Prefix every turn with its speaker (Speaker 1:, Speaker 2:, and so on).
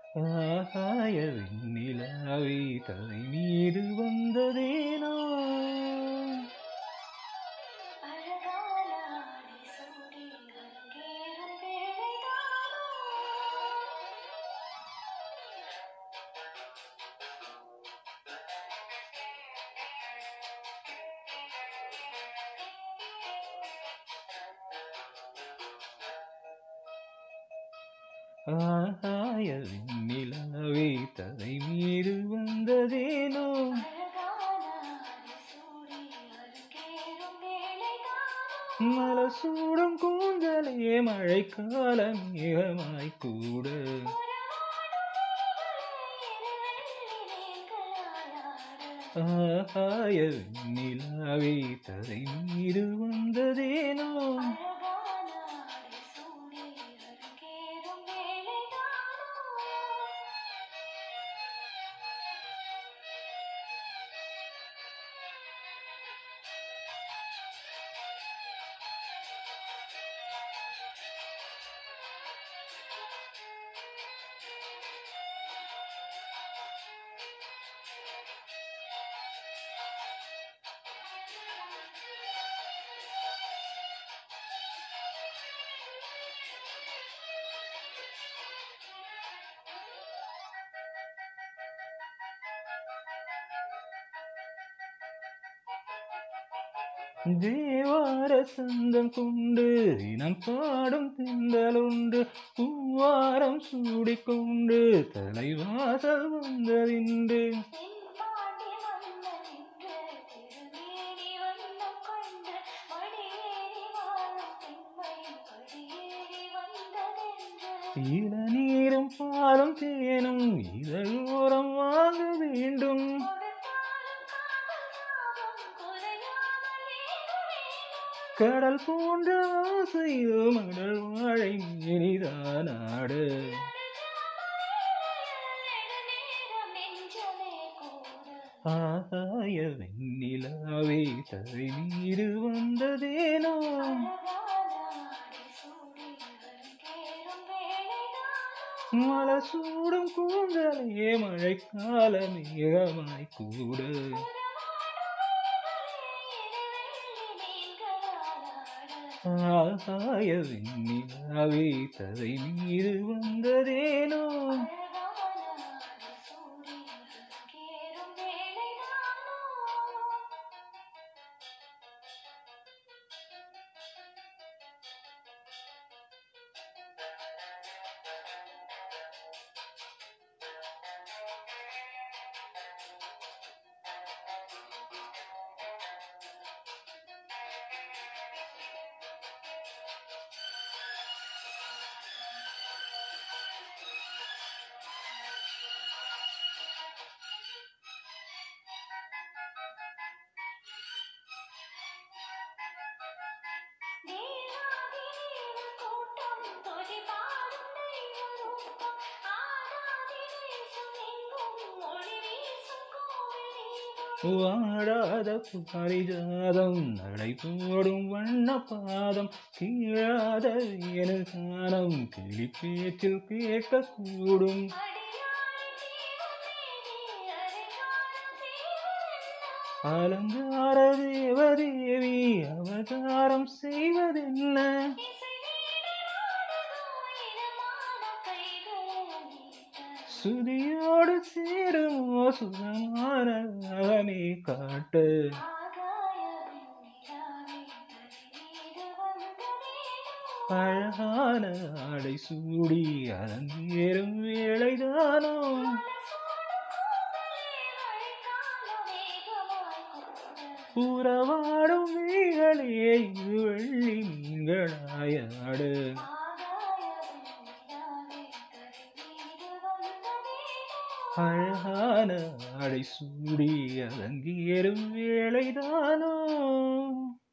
Speaker 1: ஆகாய வெண்ணிலாவே தலை மீது வந்ததேனோ
Speaker 2: அழகான ஆடை சூடி அரங்கேறும் வேளைதானோ
Speaker 1: ஆகாய வெண்ணிலாவே தலை மீது வந்ததேனோ
Speaker 2: அழகான ஆடை சூடி அரங்கேறும் வேளைதானோ
Speaker 1: மலசூடும் கூந்தலே மழைக்கால மேகமாய் கூட ஆகாய வெண்ணிலாவே தலை மீது வந்ததேனோ தேவார சந்தம் கொண்டு இனம் பாடும் திண்டலுண்டு பூவாரம் சூடிக்கொண்டு தலைவாசல் வந்ததின்று இளநீரும் பாலும் தேனும் இதழோரம் வாங்க வேண்டும் கடல் போன்ற ஆசையோ மடல் வாழை மேனிதானாடு ஆகாய வெண்ணிலாவே தலை மீது வந்ததேனோ மலசூடும் கூந்தலே மழைக்கால மேகமாய் கூட ஆகாய வெண்ணிலாவே தலை மீது வந்ததேனோ வாடாத பாரிஜாதம் நடை போடும் வண்ண பாதம் கீழாத என கானம் கிளி பேச்சில் கேட்கக்கூடும் அலங்கார தேவதேவி அவதாரம் செய்வதென்ன சுதியோடு சேருமோ சுகமான அகமே காட்டு அழகான ஆடை சூடி அரங்கேறும் வேளைதானோ புறவாடும் மீகளே இது வெள்ளி மீன்களாயாடு அழகான ஆடை சூடி அரங்கேறும் வேளைதானோ